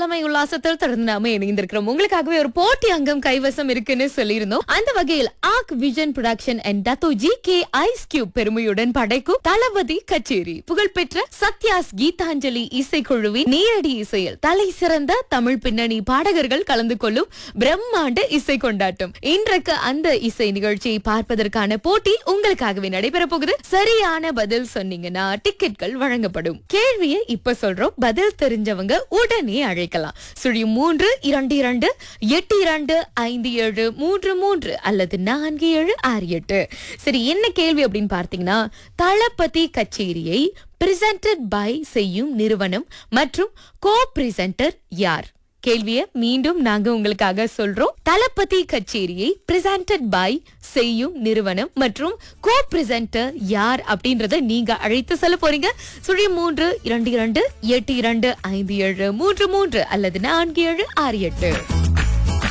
இளமை உல்லாசத்தில் தொடர்ந்து நாம இணைந்திருக்கிறோம் உங்களுக்காகவே ஒரு போட்டி அங்கம் கைவசம் இருக்குன்னு சொல்லியிருந்தோம் அந்த வகையில் ஆக் விஷன் ப்ரொடக்ஷன் அண்ட் டத்தோ ஜி கே ஐஸ் கியூப் பெருமையுடன் படைக்கும் தளபதி கச்சேரி புகழ்பெற்ற சத்யாஸ் கீதாஞ்சலி இசைக்குழுவின் நேரடி இசையில் தலை சிறந்த தமிழ் பின்னணி பாடகர்கள் கலந்து கொள்ளும் பிரம்மாண்ட இசை கொண்டாட்டம் இன்றைக்கு அந்த இசை நிகழ்ச்சியை பார்ப்பதற்கான போட்டி உங்களுக்காகவே நடைபெற போகுது சரியான பதில் சொன்னீங்கன்னா டிக்கெட்கள் வழங்கப்படும் கேள்வியை இப்ப சொல்றோம் பதில் தெரிஞ்சவங்க உடனே அழைக்கலாம் சுழி மூன்று இரண்டு இரண்டு எட்டு இரண்டு ஐந்து ஏழு மூன்று மூன்று அல்லது நான்கு ஏழு ஆறு எட்டு சரி என்ன கேள்வி அப்படின்னு பார்த்தீங்கன்னா தளபதி கச்சேரியை பிரசன்டட் பை செய்யும் நிறுவனம் மற்றும் கோ பிரசன்டர் யார் கேள்வியை மீண்டும் நாங்க உங்களுக்காக சொல்றோம் தளபதி கச்சேரியை பிரசன்டட் பை செய்யும் நிறுவனம் மற்றும் கோ பிரசன்டர் யார் அப்படின்றத நீங்க அழைத்து சொல்ல போறீங்க சுழி மூன்று இரண்டு இரண்டு எட்டு இரண்டு ஐந்து ஏழு மூன்று மூன்று அல்லது நான்கு ஏழு ஆறு எட்டு